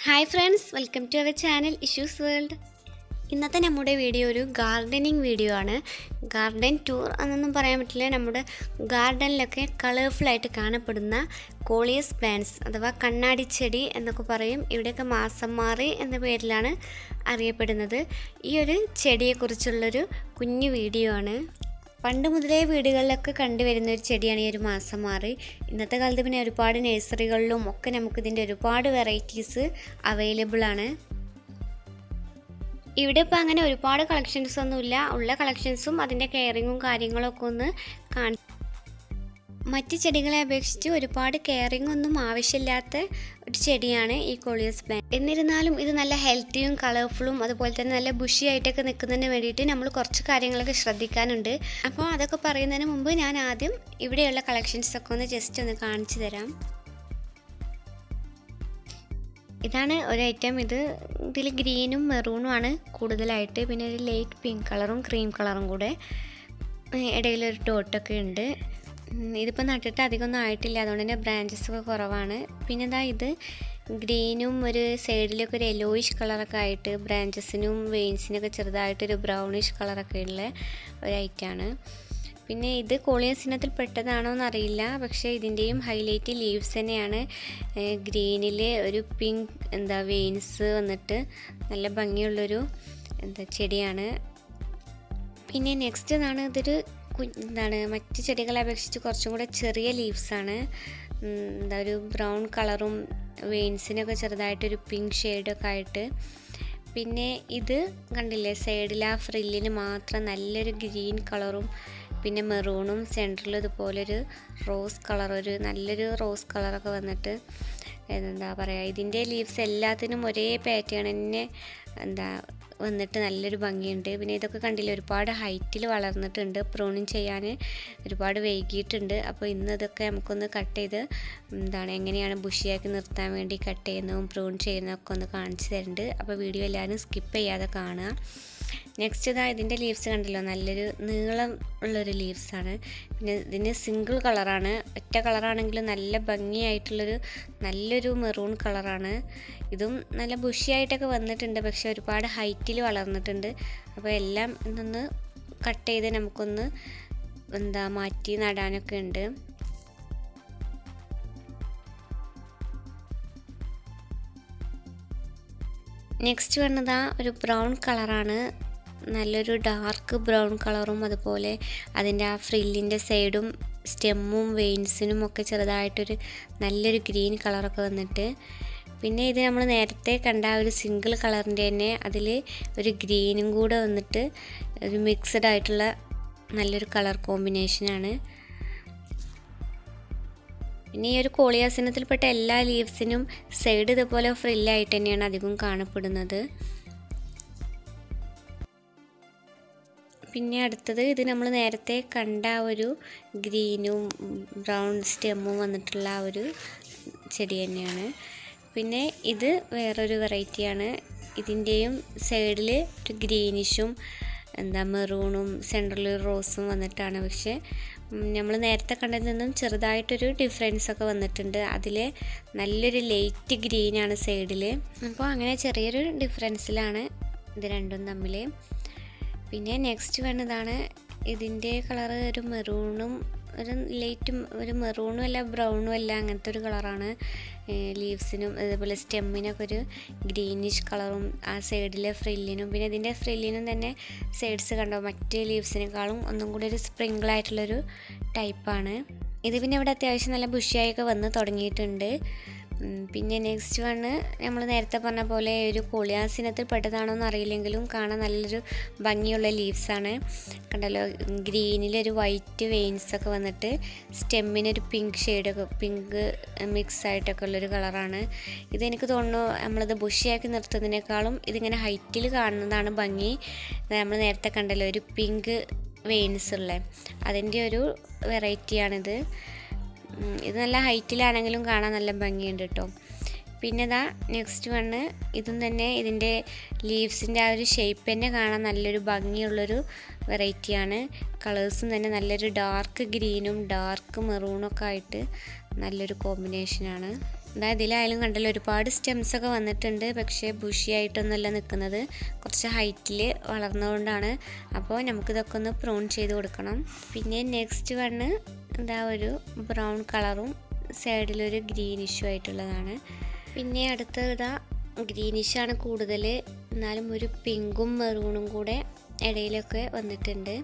hi friends welcome to our channel Ishu's world ഇന്നത്തെ നമ്മുടെ video ഒരു ഗാർഡനിങ് വീഡിയോ ആണ് ഗാർഡൻ ടൂർ എന്നൊന്നും പറയാൻ പറ്റില്ല നമ്മുടെ ഗാർഡനിലൊക്കെ കളർഫുള്ളായിട്ട് കാണപ്പെടുന്ന കോളിയസ് പ്ലാന്റ്സ് അഥവാ കണ്ണാടിച്ചെടി എന്നൊക്കെ പറയും ഇവിടെയൊക്കെ മാസം മാറി എന്ന പേരിലാണ് അറിയപ്പെടുന്നത് ഈ ഒരു ചെടിയെക്കുറിച്ചുള്ളൊരു കുഞ്ഞു വീഡിയോ ആണ് പണ്ട് മുതലേ വീടുകളിലൊക്കെ കണ്ടുവരുന്ന ഒരു ചെടിയാണ് ഈ ഒരു മാസം മാറി ഇന്നത്തെ കാലത്ത് പിന്നെ ഒരുപാട് നഴ്സറികളിലും ഒക്കെ നമുക്ക് ഇതിൻ്റെ ഒരുപാട് വെറൈറ്റീസ് അവൈലബിൾ ആണ് ഇവിടെ ഇപ്പോൾ അങ്ങനെ ഒരുപാട് കളക്ഷൻസ് ഒന്നുമില്ല ഉള്ള കളക്ഷൻസും അതിൻ്റെ കെയറിങ്ങും കാര്യങ്ങളൊക്കെ ഒന്ന് കാണി മറ്റ് ചെടികളെ അപേക്ഷിച്ച് ഒരുപാട് കെയറിംഗ് ഒന്നും ആവശ്യമില്ലാത്ത ഒരു ചെടിയാണ് ഈ കോളിയസ് പ്ലാന്റ് എന്നിരുന്നാലും ഇത് നല്ല ഹെൽത്തിയും കളർഫുള്ളും അതുപോലെ തന്നെ നല്ല ബുഷി ആയിട്ടൊക്കെ നിൽക്കുന്നതിന് വേണ്ടിയിട്ട് നമ്മൾ കുറച്ച് കാര്യങ്ങളൊക്കെ ശ്രദ്ധിക്കാനുണ്ട് അപ്പോൾ അതൊക്കെ പറയുന്നതിന് മുമ്പ് ഞാൻ ആദ്യം ഇവിടെയുള്ള കളക്ഷൻസ് ഒക്കെ ഒന്ന് ജസ്റ്റ് ഒന്ന് കാണിച്ചു തരാം ഇതാണ് ഒരു ഐറ്റം ഇത് ഇതിൽ ഗ്രീനും മെറൂണും ആണ് കൂടുതലായിട്ട് പിന്നെ ഒരു ലൈറ്റ് പിങ്ക് കളറും ക്രീം കളറും കൂടെ ഇടയിലൊരു ഡോട്ടൊക്കെ ഉണ്ട് ഇതിപ്പോൾ നട്ടിട്ട് അധികമൊന്നും ആയിട്ടില്ല അതുകൊണ്ട് തന്നെ ബ്രാഞ്ചസ് ഒക്കെ കുറവാണ് പിന്നെ എന്താ ഇത് ഗ്രീനും ഒരു സൈഡിലൊക്കെ ഒരു യെല്ലോയിഷ് കളറൊക്കെ ആയിട്ട് ബ്രാഞ്ചസിനും വെയിൻസിനൊക്കെ ചെറുതായിട്ടൊരു ബ്രൗണിഷ് കളറൊക്കെ ഉള്ള ഒരു ഐറ്റമാണ് പിന്നെ ഇത് കോളിയസ് ഇനത്തിൽ പെട്ടതാണോ എന്നറിയില്ല പക്ഷേ ഇതിൻ്റെയും ഹൈലൈറ്റ് ലീവ്സ് തന്നെയാണ് ഗ്രീനിൽ ഒരു പിങ്ക് എന്താ വെയിൻസ് വന്നിട്ട് നല്ല ഭംഗിയുള്ളൊരു എന്താ ചെടിയാണ് പിന്നെ നെക്സ്റ്റ് ഇതാണ് ഇതൊരു എന്താണ് മറ്റ് ചെടികളെ അപേക്ഷിച്ച് കുറച്ചും കൂടെ ചെറിയ ലീവ്സാണ് എന്താ ഒരു ബ്രൗൺ കളറും വെയിൻസിനൊക്കെ ചെറുതായിട്ടൊരു പിങ്ക് ഷെയ്ഡൊക്കെ ആയിട്ട് പിന്നെ ഇത് കണ്ടില്ലേ സൈഡിൽ ആ ഫ്രില്ലിന് മാത്രം നല്ലൊരു ഗ്രീൻ കളറും പിന്നെ മെറൂണും സെൻറ്ററിൽ ഇതുപോലൊരു റോസ് കളർ ഒരു നല്ലൊരു റോസ് കളറൊക്കെ വന്നിട്ട് എന്താ പറയുക ഇതിൻ്റെ ലീവ്സ് എല്ലാത്തിനും ഒരേ പാറ്റേൺ തന്നെ എന്താ വന്നിട്ട് നല്ലൊരു ഭംഗിയുണ്ട് പിന്നെ ഇതൊക്കെ കണ്ടില്ല ഒരുപാട് ഹൈറ്റിൽ വളർന്നിട്ടുണ്ട് പ്രൂണിങ് ചെയ്യാൻ ഒരുപാട് വൈകിയിട്ടുണ്ട് അപ്പോൾ ഇന്ന് ഇതൊക്കെ നമുക്കൊന്ന് കട്ട് ചെയ്ത് എന്താണ് എങ്ങനെയാണ് ബുഷിയാക്കി നിർത്താൻ വേണ്ടി കട്ട് ചെയ്യുന്നതും പ്രൂൺ ചെയ്യുന്നതൊക്കെ ഒന്ന് കാണിച്ചു തരുന്നുണ്ട് അപ്പോൾ വീഡിയോ എല്ലാവരും സ്കിപ്പ് ചെയ്യാതെ കാണുക നെക്സ്റ്റ് ഇതാ ഇതിൻ്റെ ലീവ്സ് കണ്ടല്ലോ നല്ലൊരു നീളം ഉള്ളൊരു ലീവ്സാണ് പിന്നെ ഇതിന് സിംഗിൾ കളറാണ് ഒറ്റ കളറാണെങ്കിലും നല്ല ഭംഗിയായിട്ടുള്ളൊരു നല്ലൊരു മെറൂൺ കളറാണ് ഇതും നല്ല ബുഷിയായിട്ടൊക്കെ വന്നിട്ടുണ്ട് പക്ഷെ ഒരുപാട് ഹൈറ്റിൽ വളർന്നിട്ടുണ്ട് അപ്പോൾ എല്ലാം ഇന്നൊന്ന് കട്ട് ചെയ്ത് നമുക്കൊന്ന് എന്താ മാറ്റി നടാനൊക്കെ ഉണ്ട് നെക്സ്റ്റ് വന്നതാ ഒരു ബ്രൗൺ കളറാണ് നല്ലൊരു ഡാർക്ക് ബ്രൗൺ കളറും അതുപോലെ അതിൻ്റെ ആ ഫ്രില്ലിൻ്റെ സൈഡും സ്റ്റെമ്മും വെയിൻസിനും ഒക്കെ ചെറുതായിട്ടൊരു നല്ലൊരു ഗ്രീൻ കളറൊക്കെ വന്നിട്ട് പിന്നെ ഇത് നമ്മൾ നേരത്തെ കണ്ട ഒരു സിംഗിൾ കളറിൻ്റെ തന്നെ അതിൽ ഒരു ഗ്രീനും കൂടെ വന്നിട്ട് ഒരു മിക്സഡ് ആയിട്ടുള്ള നല്ലൊരു കളർ കോമ്പിനേഷനാണ് പിന്നെ ഈ ഒരു കോളിയാസനത്തിൽപ്പെട്ട എല്ലാ ലീവ്സിനും സൈഡ് ഇതുപോലെ ഫ്രില്ലായിട്ട് തന്നെയാണ് അധികം കാണപ്പെടുന്നത് പിന്നെ അടുത്തത് ഇത് നമ്മൾ നേരത്തെ കണ്ട ഒരു ഗ്രീനും ബ്രൗൺ സ്റ്റെമ്മും വന്നിട്ടുള്ള ആ ഒരു ചെടി തന്നെയാണ് പിന്നെ ഇത് വേറൊരു വെറൈറ്റിയാണ് ഇതിൻ്റെയും സൈഡിൽ ഒരു ഗ്രീനിഷും എന്താ മെറൂണും സെൻട്രൽ റോസും വന്നിട്ടാണ് പക്ഷേ നമ്മൾ നേരത്തെ കണ്ടതിൽ നിന്നും ചെറുതായിട്ടൊരു ഡിഫറൻസ് ഒക്കെ വന്നിട്ടുണ്ട് അതിൽ നല്ലൊരു ലൈറ്റ് ഗ്രീനാണ് സൈഡിൽ അപ്പോൾ അങ്ങനെ ചെറിയൊരു ഡിഫറൻസിലാണ് ഇത് രണ്ടും തമ്മിൽ പിന്നെ നെക്സ്റ്റ് വേണ്ടതാണ് ഇതിൻ്റെ കളറ് ഒരു മെറൂണും ഒരു ലൈറ്റും ഒരു മെറൂണും അല്ല ബ്രൗണും അല്ല അങ്ങനത്തെ ഒരു കളറാണ് ലീവ്സിനും അതേപോലെ സ്റ്റെമ്മിനൊക്കെ ഒരു ഗ്രീനിഷ് കളറും ആ സൈഡിലെ ഫ്രില്ലിനും പിന്നെ ഇതിൻ്റെ ഫ്രില്ലിനും തന്നെ സൈഡ്സ് കണ്ടോ മറ്റ് ലീവ്സിനേക്കാളും ഒന്നും കൂടി ഒരു സ്പ്രിങ്കിൾ ആയിട്ടുള്ളൊരു ടൈപ്പാണ് ഇത് പിന്നെ ഇവിടെ അത്യാവശ്യം നല്ല ബുഷിയായൊക്കെ വന്ന് തുടങ്ങിയിട്ടുണ്ട് പിന്നെ നെക്സ്റ്റ് വണ് നമ്മൾ നേരത്തെ പറഞ്ഞ പോലെ ഒരു കോളിയാസിനത്തിൽ പെട്ടതാണോ എന്ന് അറിയില്ലെങ്കിലും കാണാൻ നല്ലൊരു ഭംഗിയുള്ള ലീവ്സാണ് കണ്ടല്ലോ ഗ്രീനിലൊരു വൈറ്റ് വെയിൻസ് ഒക്കെ വന്നിട്ട് സ്റ്റെമ്മിനൊരു പിങ്ക് ഷെയ്ഡൊക്കെ പിങ്ക് മിക്സ് ആയിട്ടൊക്കെ ഉള്ളൊരു കളറാണ് ഇതെനിക്ക് തോന്നുന്നു നമ്മളിത് ബുഷിയാക്കി നിർത്തുന്നതിനേക്കാളും ഇതിങ്ങനെ ഹൈറ്റിൽ കാണുന്നതാണ് ഭംഗി നമ്മൾ നേരത്തെ കണ്ടല്ലോ ഒരു പിങ്ക് വെയിൻസ് ഉള്ള അതിൻ്റെ ഒരു വെറൈറ്റിയാണിത് ഇത് നല്ല ഹൈറ്റിലാണെങ്കിലും കാണാൻ നല്ല ഭംഗിയുണ്ട് കേട്ടോ പിന്നെ ഇതാ നെക്സ്റ്റ് വണ്ണ് ഇതും തന്നെ ഇതിൻ്റെ ലീവ്സിൻ്റെ ആ ഒരു ഷേപ്പ് തന്നെ കാണാൻ നല്ലൊരു ഭംഗിയുള്ളൊരു വെറൈറ്റിയാണ് കളേഴ്സും തന്നെ നല്ലൊരു ഡാർക്ക് ഗ്രീനും ഡാർക്ക് മെറൂണൊക്കെ ആയിട്ട് നല്ലൊരു കോമ്പിനേഷനാണ് അതായത് ഇതിലായാലും കണ്ടല്ലോ ഒരുപാട് സ്റ്റെംസ് ഒക്കെ വന്നിട്ടുണ്ട് പക്ഷേ ബുഷി ആയിട്ടൊന്നുമല്ല നിൽക്കുന്നത് കുറച്ച് ഹൈറ്റിൽ വളർന്നുകൊണ്ടാണ് അപ്പോൾ നമുക്കിതൊക്കെ ഒന്ന് പ്രൂൺ ചെയ്ത് കൊടുക്കണം പിന്നെ നെക്സ്റ്റ് വണ്ണ് എന്താ ഒരു ബ്രൗൺ കളറും സൈഡിലൊരു ഗ്രീനിഷും ആയിട്ടുള്ളതാണ് പിന്നെ അടുത്തത് ഇതാ ഗ്രീനിഷാണ് കൂടുതൽ എന്നാലും ഒരു പിങ്കും മെറൂണും കൂടെ ഇടയിലൊക്കെ വന്നിട്ടുണ്ട്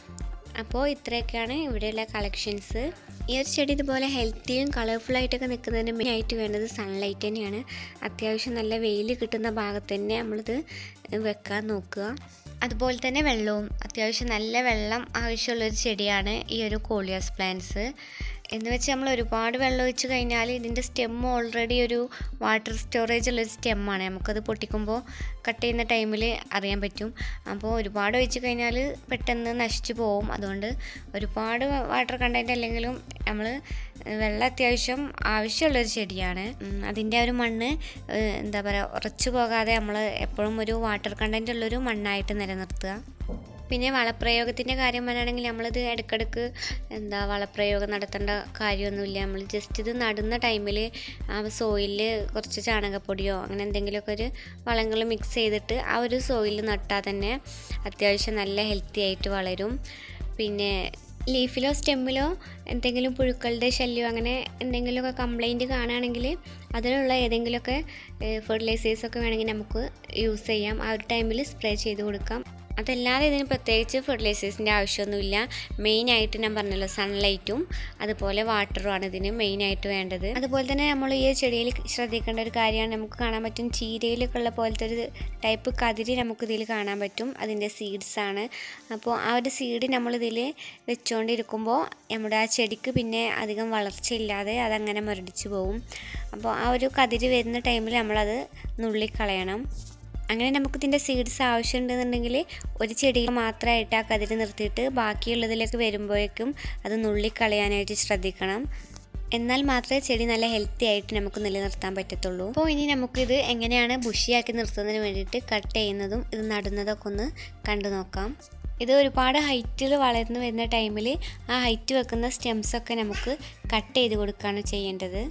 അപ്പോൾ ഇത്രയൊക്കെയാണ് ഇവിടെയുള്ള കളക്ഷൻസ് ഈ ഒരു ചെടി ഇതുപോലെ ഹെൽത്തിയും കളർഫുള്ളായിട്ടൊക്കെ നിൽക്കുന്നതിന് മെയിനായിട്ട് വേണ്ടത് സൺലൈറ്റ് തന്നെയാണ് അത്യാവശ്യം നല്ല വെയിൽ കിട്ടുന്ന ഭാഗത്ത് തന്നെ നമ്മളിത് വെക്കാൻ നോക്കുക അതുപോലെ തന്നെ വെള്ളവും അത്യാവശ്യം നല്ല വെള്ളം ആവശ്യമുള്ളൊരു ചെടിയാണ് ഈ ഒരു കോളിയാസ് പ്ലാന്റ്സ് എന്ന് വെച്ച് നമ്മൾ ഒരുപാട് വെള്ളം ഒഴിച്ച് കഴിഞ്ഞാൽ ഇതിൻ്റെ സ്റ്റെം ഓൾറെഡി ഒരു വാട്ടർ സ്റ്റോറേജ് ഉള്ളൊരു സ്റ്റെമ്മാണ് നമുക്കത് പൊട്ടിക്കുമ്പോൾ കട്ട് ചെയ്യുന്ന ടൈമിൽ അറിയാൻ പറ്റും അപ്പോൾ ഒരുപാട് ഒഴിച്ച് കഴിഞ്ഞാൽ പെട്ടെന്ന് നശിച്ചു പോകും അതുകൊണ്ട് ഒരുപാട് വാട്ടർ കണ്ടൻറ്റ് അല്ലെങ്കിലും നമ്മൾ വെള്ളം അത്യാവശ്യം ആവശ്യമുള്ളൊരു ചെടിയാണ് ഉം, അതിൻ്റെ ആ ഒരു മണ്ണ് ഏഹ്, എന്താ പറയുക ഉറച്ചു പോകാതെ നമ്മൾ എപ്പോഴും ഒരു വാട്ടർ കണ്ടൻറ്റ് ഉള്ളൊരു മണ്ണായിട്ട് നിലനിർത്തുക പിന്നെ വളപ്രയോഗത്തിൻ്റെ കാര്യം പറയുകയാണെങ്കിൽ നമ്മളിത് ഇടയ്ക്കിടയ്ക്ക് എന്താ വളപ്രയോഗം നടത്തേണ്ട കാര്യമൊന്നുമില്ല നമ്മൾ ജസ്റ്റ് ഇത് നടുന്ന ടൈമിൽ ആ സോയിലിൽ കുറച്ച് ചാണകപ്പൊടിയോ അങ്ങനെ എന്തെങ്കിലുമൊക്കെ ഒരു വളങ്ങൾ മിക്സ് ചെയ്തിട്ട് ആ ഒരു സോയിലിൽ നട്ടാൽ തന്നെ അത്യാവശ്യം നല്ല ഹെൽത്തി ആയിട്ട് വളരും പിന്നെ ലീഫിലോ സ്റ്റെമ്മിലോ എന്തെങ്കിലും പുഴുക്കളുടെ ശല്യം അങ്ങനെ എന്തെങ്കിലുമൊക്കെ കംപ്ലൈൻറ്റ് കാണുകയാണെങ്കിൽ അതിനുള്ള ഏതെങ്കിലുമൊക്കെ ഫെർട്ടിലൈസേഴ്സൊക്കെ വേണമെങ്കിൽ നമുക്ക് യൂസ് ചെയ്യാം ആ ഒരു ടൈമിൽ സ്പ്രേ ചെയ്ത് കൊടുക്കാം അതല്ലാതെ ഇതിന് പ്രത്യേകിച്ച് ഫെർട്ടിലൈസേഴ്സിൻ്റെ ആവശ്യമൊന്നുമില്ല മെയിനായിട്ട് ഞാൻ പറഞ്ഞല്ലോ സൺലൈറ്റും അതുപോലെ വാട്ടറുമാണ് ഇതിന് മെയിനായിട്ട് വേണ്ടത് അതുപോലെ തന്നെ നമ്മൾ ഈ ചെടിയിൽ ശ്രദ്ധിക്കേണ്ട ഒരു കാര്യമാണ് നമുക്ക് കാണാൻ പറ്റും ചീരയിലൊക്കെ ഉള്ള പോലത്തെ ഒരു ടൈപ്പ് കതിര് നമുക്ക് ഇതിൽ കാണാൻ പറ്റും അതിൻ്റെ സീഡ്സ് ആണ് അപ്പോൾ ആ ഒരു സീഡ് നമ്മളിതിൽ വെച്ചുകൊണ്ടിരിക്കുമ്പോൾ നമ്മുടെ ആ ചെടിക്ക് പിന്നെ അധികം വളർച്ചയില്ലാതെ അതങ്ങനെ മുരടിച്ച് പോകും അപ്പോൾ ആ ഒരു കതിര് വരുന്ന ടൈമിൽ നമ്മളത് നുള്ളിക്കളയണം അങ്ങനെ നമുക്ക് ഇതിൻ്റെ സീഡ്സ് ആവശ്യമുണ്ടെന്നുണ്ടെങ്കിൽ ഒരു ചെടിയിൽ മാത്രമായിട്ട് ആ കതിര് നിർത്തിയിട്ട് ബാക്കിയുള്ളതിലേക്ക് വരുമ്പോഴേക്കും അത് നുള്ളിക്കളയാനായിട്ട് ശ്രദ്ധിക്കണം എന്നാൽ മാത്രമേ ചെടി നല്ല ഹെൽത്തി ആയിട്ട് നമുക്ക് നിലനിർത്താൻ പറ്റത്തുള്ളൂ അപ്പോൾ ഇനി നമുക്കിത് എങ്ങനെയാണ് ബുഷിയാക്കി നിർത്തുന്നതിന് വേണ്ടിയിട്ട് കട്ട് ചെയ്യുന്നതും ഇത് നടുന്നതൊക്കെ ഒന്ന് കണ്ടു നോക്കാം ഇത് ഒരുപാട് ഹൈറ്റിൽ വളർന്നു വരുന്ന ടൈമിൽ ആ ഹൈറ്റ് വെക്കുന്ന സ്റ്റെംസൊക്കെ നമുക്ക് കട്ട് ചെയ്ത് കൊടുക്കുകയാണ് ചെയ്യേണ്ടത്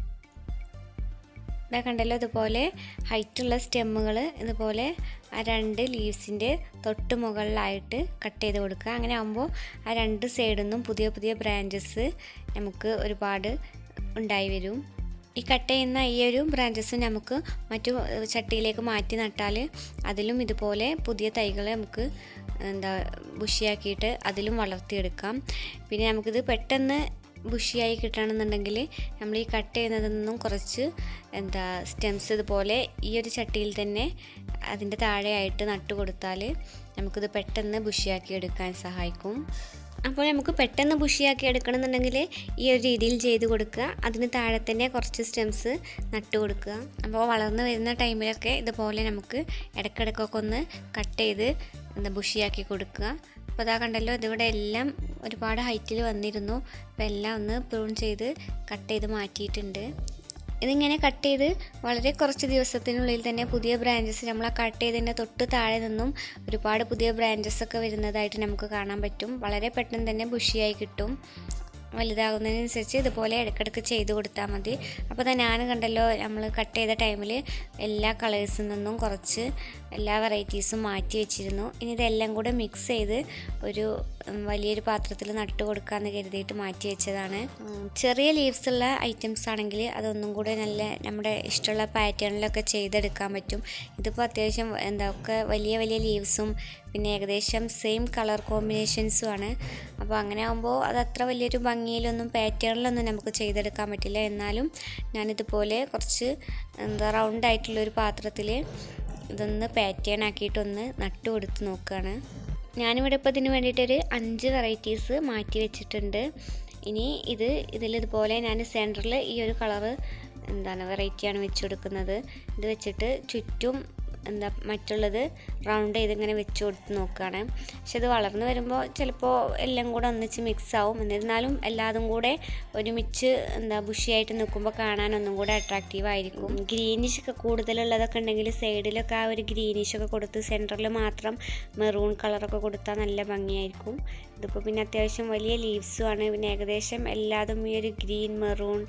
ഇതാ കണ്ടല്ലോ ഇതുപോലെ ഹൈറ്റുള്ള സ്റ്റെമ്മുകൾ ഇതുപോലെ ആ രണ്ട് ലീവ്സിൻ്റെ തൊട്ട് മുകളിലായിട്ട് കട്ട് ചെയ്ത് കൊടുക്കുക അങ്ങനെ ആകുമ്പോൾ ആ രണ്ട് സൈഡിൽ നിന്നും പുതിയ പുതിയ ബ്രാഞ്ചസ് നമുക്ക് ഒരുപാട് ഉണ്ടായി വരും ഈ കട്ട് ചെയ്യുന്ന ഈ ഒരു ബ്രാഞ്ചസ് നമുക്ക് മറ്റു ചട്ടിയിലേക്ക് മാറ്റി നട്ടാൽ അതിലും ഇതുപോലെ പുതിയ തൈകൾ നമുക്ക് എന്താ ബുഷിയാക്കിയിട്ട് അതിലും വളർത്തിയെടുക്കാം പിന്നെ നമുക്കിത് പെട്ടെന്ന് ബുഷിയായി കിട്ടണമെന്നുണ്ടെങ്കിൽ നമ്മൾ ഈ കട്ട് ചെയ്യുന്നതിൽ നിന്നും കുറച്ച് എന്താ സ്റ്റെംസ് ഇതുപോലെ ഈ ഒരു ചട്ടിയിൽ തന്നെ അതിൻ്റെ താഴെയായിട്ട് നട്ടു കൊടുത്താൽ നമുക്കിത് പെട്ടെന്ന് ബുഷിയാക്കി എടുക്കാൻ സഹായിക്കും അപ്പോൾ നമുക്ക് പെട്ടെന്ന് ബുഷിയാക്കി എടുക്കണമെന്നുണ്ടെങ്കിൽ ഈ ഒരു രീതിയിൽ ചെയ്ത് കൊടുക്കുക അതിന് താഴെ തന്നെ കുറച്ച് സ്റ്റെംസ് നട്ടു കൊടുക്കുക അപ്പോൾ വളർന്നു വരുന്ന ടൈമിലൊക്കെ ഇതുപോലെ നമുക്ക് ഇടയ്ക്കിടയ്ക്കൊക്കെ ഒന്ന് കട്ട് ചെയ്ത് എന്താ ബുഷിയാക്കി കൊടുക്കുക അപ്പോൾ അതാ കണ്ടല്ലോ ഇതിവിടെ എല്ലാം ഒരുപാട് ഹൈറ്റിൽ വന്നിരുന്നു അപ്പോൾ എല്ലാം ഒന്ന് പ്രൂൺ ചെയ്ത് കട്ട് ചെയ്ത് മാറ്റിയിട്ടുണ്ട് ഇതിങ്ങനെ കട്ട് ചെയ്ത് വളരെ കുറച്ച് ദിവസത്തിനുള്ളിൽ തന്നെ പുതിയ ബ്രാഞ്ചസ് നമ്മൾ ആ കട്ട് ചെയ്തതിൻ്റെ തൊട്ട് താഴെ നിന്നും ഒരുപാട് പുതിയ ബ്രാഞ്ചസ് ഒക്കെ വരുന്നതായിട്ട് നമുക്ക് കാണാൻ പറ്റും വളരെ പെട്ടെന്ന് തന്നെ ബുഷിയായി കിട്ടും വലുതാകുന്നതിനനുസരിച്ച് ഇതുപോലെ ഇടയ്ക്കിടയ്ക്ക് ചെയ്ത് കൊടുത്താൽ മതി അപ്പോൾ തന്നെ ഞാൻ കണ്ടല്ലോ നമ്മൾ കട്ട് ചെയ്ത ടൈമിൽ എല്ലാ കളേഴ്സിൽ നിന്നും കുറച്ച് എല്ലാ വെറൈറ്റീസും മാറ്റി വെച്ചിരുന്നു ഇനി ഇതെല്ലാം കൂടെ മിക്സ് ചെയ്ത് ഒരു ഉം, വലിയൊരു പാത്രത്തിൽ നട്ട് കൊടുക്കാമെന്ന് കരുതിയിട്ട് മാറ്റി വെച്ചതാണ് ഉം, ചെറിയ ലീവ്സ് ഉള്ള ഐറ്റംസ് ആണെങ്കിൽ അതൊന്നും കൂടെ നല്ല നമ്മുടെ ഇഷ്ടമുള്ള പാറ്റേണിലൊക്കെ ചെയ്തെടുക്കാൻ പറ്റും ഇതിപ്പോൾ അത്യാവശ്യം എന്താ ഒക്കെ വലിയ വലിയ ലീവ്സും പിന്നെ ഏകദേശം സെയിം കളർ കോമ്പിനേഷൻസും ആണ് അപ്പോൾ അങ്ങനെ ആകുമ്പോൾ അത് അത്ര വലിയൊരു ഭംഗിയിലൊന്നും പാറ്റേണിലൊന്നും നമുക്ക് ചെയ്തെടുക്കാൻ പറ്റില്ല എന്നാലും ഞാനിതുപോലെ കുറച്ച് എന്താ റൗണ്ട് ആയിട്ടുള്ളൊരു പാത്രത്തിൽ ഇതൊന്ന് പാറ്റേൺ ആക്കിയിട്ടൊന്ന് നട്ടു കൊടുത്ത് നോക്കുകയാണ് ഞാനിവിടെ ഇപ്പോൾ ഇതിന് വേണ്ടിയിട്ടൊരു അഞ്ച് വെറൈറ്റീസ് മാറ്റി വെച്ചിട്ടുണ്ട് ഇനി ഇത് ഇതിൽ ഇതുപോലെ ഞാൻ സെൻറ്ററിൽ ഈ ഒരു കളറ് എന്താണ് വെറൈറ്റിയാണ് വെച്ച് കൊടുക്കുന്നത് ഇത് വെച്ചിട്ട് ചുറ്റും എന്താ മറ്റുള്ളത് റൗണ്ട് ചെയ്ത് ഇങ്ങനെ വെച്ച് കൊടുത്ത് നോക്കുകയാണ് പക്ഷെ ഇത് വളർന്നു വരുമ്പോൾ ചിലപ്പോൾ എല്ലാം കൂടെ ഒന്നിച്ച് മിക്സ് ആവും എന്നിരുന്നാലും എല്ലാതും കൂടെ ഒരുമിച്ച് എന്താ ബുഷിയായിട്ട് നിൽക്കുമ്പോൾ കാണാൻ ഒന്നും കൂടെ അട്രാക്റ്റീവ് ആയിരിക്കും ഗ്രീനിഷ് ഒക്കെ കൂടുതലുള്ളതൊക്കെ ഉണ്ടെങ്കിൽ സൈഡിലൊക്കെ ആ ഒരു ഗ്രീനിഷ് ഒക്കെ കൊടുത്ത് സെൻറ്ററിൽ മാത്രം മെറൂൺ കളറൊക്കെ കൊടുത്താൽ നല്ല ഭംഗിയായിരിക്കും ഇതിപ്പോൾ പിന്നെ അത്യാവശ്യം വലിയ ലീവ്സും ആണ് പിന്നെ ഏകദേശം എല്ലാതും ഈ ഒരു ഗ്രീൻ മെറൂൺ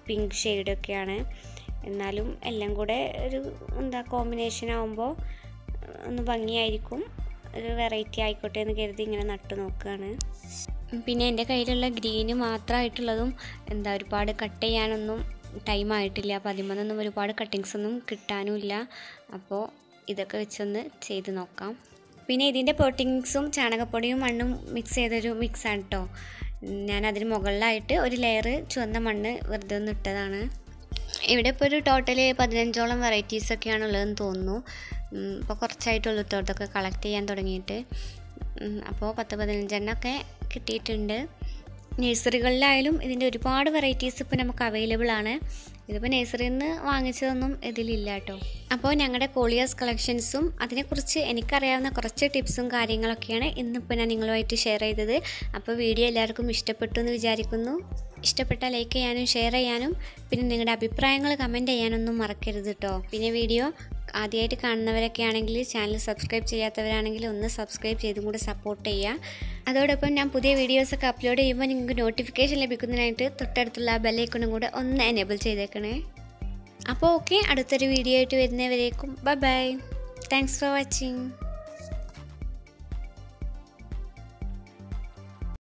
പിങ്ക് ഷെയ്ഡൊക്കെയാണ് എന്നാലും എല്ലാം കൂടെ ഒരു എന്താ കോമ്പിനേഷൻ ആകുമ്പോൾ ഒന്ന് ഭംഗിയായിരിക്കും ഒരു വെറൈറ്റി ആയിക്കോട്ടെ എന്ന് കരുതി ഇങ്ങനെ നട്ടു നോക്കുകയാണ് പിന്നെ എൻ്റെ കയ്യിലുള്ള ഗ്രീന് മാത്രമായിട്ടുള്ളതും എന്താ ഒരുപാട് കട്ട് ചെയ്യാനൊന്നും ടൈം ആയിട്ടില്ല അപ്പോൾ അതിമൊന്നും ഒരുപാട് കട്ടിങ്സ് ഒന്നും കിട്ടാനുമില്ല അപ്പോൾ ഇതൊക്കെ വെച്ചൊന്ന് ചെയ്ത് നോക്കാം പിന്നെ ഇതിൻ്റെ പോട്ടിങ്സും ചാണകപ്പൊടിയും മണ്ണും മിക്സ് ചെയ്തൊരു മിക്സാണ് കേട്ടോ ഞാൻ അതിന് മുകളിലായിട്ട് ഒരു ലെയർ ചുവന്ന മണ്ണ് വെറുതെ ഒന്ന് ഇട്ടതാണ് ഇവിടെ ഇപ്പോൾ ഒരു ടോട്ടൽ പതിനഞ്ചോളം വെറൈറ്റീസ് ഒക്കെയാണ് ഉള്ളതെന്ന് തോന്നുന്നു ഇപ്പോൾ കുറച്ചായിട്ടുള്ളൂ കേട്ടോ ഇതൊക്കെ കളക്ട് ചെയ്യാൻ തുടങ്ങിയിട്ട് അപ്പോൾ പത്ത് പതിനഞ്ചെണ്ണമൊക്കെ കിട്ടിയിട്ടുണ്ട് നഴ്സറികളിലായാലും ഇതിൻ്റെ ഒരുപാട് വെറൈറ്റീസ് ഇപ്പോൾ നമുക്ക് അവൈലബിൾ ആണ് ഇതിപ്പോൾ നഴ്സറിയിൽ നിന്ന് വാങ്ങിച്ചതൊന്നും ഇതിലില്ല കേട്ടോ അപ്പോൾ ഞങ്ങളുടെ കോളിയേഴ്സ് കളക്ഷൻസും അതിനെക്കുറിച്ച് എനിക്കറിയാവുന്ന കുറച്ച് ടിപ്സും കാര്യങ്ങളൊക്കെയാണ് ഇന്നിപ്പോൾ ഞാൻ നിങ്ങളുമായിട്ട് ഷെയർ ചെയ്തത് അപ്പോൾ വീഡിയോ എല്ലാവർക്കും ഇഷ്ടപ്പെട്ടു എന്ന് വിചാരിക്കുന്നു ഇഷ്ടപ്പെട്ടാൽ ലൈക്ക് ചെയ്യാനും ഷെയർ ചെയ്യാനും പിന്നെ നിങ്ങളുടെ അഭിപ്രായങ്ങൾ കമൻറ്റ് ചെയ്യാനൊന്നും മറക്കരുത് കേട്ടോ പിന്നെ വീഡിയോ ആദ്യമായിട്ട് കാണുന്നവരൊക്കെ ആണെങ്കിൽ ചാനൽ സബ്സ്ക്രൈബ് ചെയ്യാത്തവരാണെങ്കിൽ ഒന്ന് സബ്സ്ക്രൈബ് ചെയ്തും കൂടെ സപ്പോർട്ട് ചെയ്യുക അതോടൊപ്പം ഞാൻ പുതിയ വീഡിയോസൊക്കെ അപ്ലോഡ് ചെയ്യുമ്പോൾ നിങ്ങൾക്ക് നോട്ടിഫിക്കേഷൻ ലഭിക്കുന്നതിനായിട്ട് തൊട്ടടുത്തുള്ള ആ ബെല്ലൈക്കണും കൂടെ ഒന്ന് എനേബിൾ ചെയ്തേക്കണേ അപ്പോൾ ഓക്കെ അടുത്തൊരു വീഡിയോ ആയിട്ട് വരുന്നവരേക്കും bye bye thanks for watching